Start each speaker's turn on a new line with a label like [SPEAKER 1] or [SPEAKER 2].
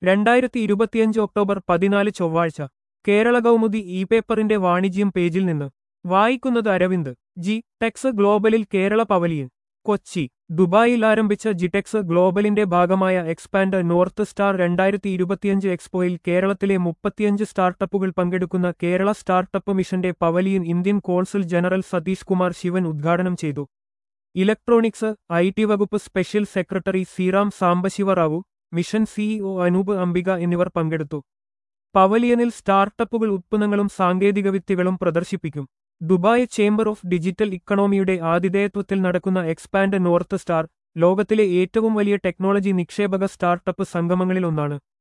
[SPEAKER 1] രണ്ടായിരത്തി ഇരുപത്തിയഞ്ച് ഒക്ടോബർ പതിനാല് ചൊവ്വാഴ്ച കേരള കൗമുദി ഇ പേപ്പറിന്റെ വാണിജ്യം പേജിൽ നിന്ന് വായിക്കുന്നത് അരവിന്ദ് ജി ടെക്സ് ഗ്ലോബലിൽ കേരള പവലിയൻ കൊച്ചി ദുബായിൽ ആരംഭിച്ച ജിടെക്സ് ഗ്ലോബലിന്റെ ഭാഗമായ എക്സ്പാൻഡ് നോർത്ത് സ്റ്റാർ രണ്ടായിരത്തി ഇരുപത്തിയഞ്ച് എക്സ്പോയിൽ കേരളത്തിലെ മുപ്പത്തിയഞ്ച് സ്റ്റാർട്ടപ്പുകൾ പങ്കെടുക്കുന്ന കേരള സ്റ്റാർട്ടപ്പ് മിഷന്റെ pavilion Indian consul general Satish Kumar Sivan ഉദ്ഘാടനം ചെയ്തു ഇലക്ട്രോണിക്സ് ഐ ടി വകുപ്പ് special secretary Seeram Sambasivarao mission CEO Anoop Ambika എന്നിവർ പങ്കെടുത്തു പവലിയനിൽ സ്റ്റാർട്ടപ്പുകൾ ഉത്പന്നങ്ങളും സാങ്കേതികവിദ്യകളും പ്രദർശിപ്പിക്കും ദുബായ് ചേംബർ ഓഫ് ഡിജിറ്റൽ ഇക്കണോമിയുടെ ആതിഥേയത്വത്തിൽ നടക്കുന്ന എക്സ്പാൻഡ് നോർത്ത് സ്റ്റാർ ലോകത്തിലെ ഏറ്റവും വലിയ ടെക്നോളജി നിക്ഷേപക സ്റ്റാർട്ടപ്പ് സംഗമങ്ങളിലൊന്നാണ്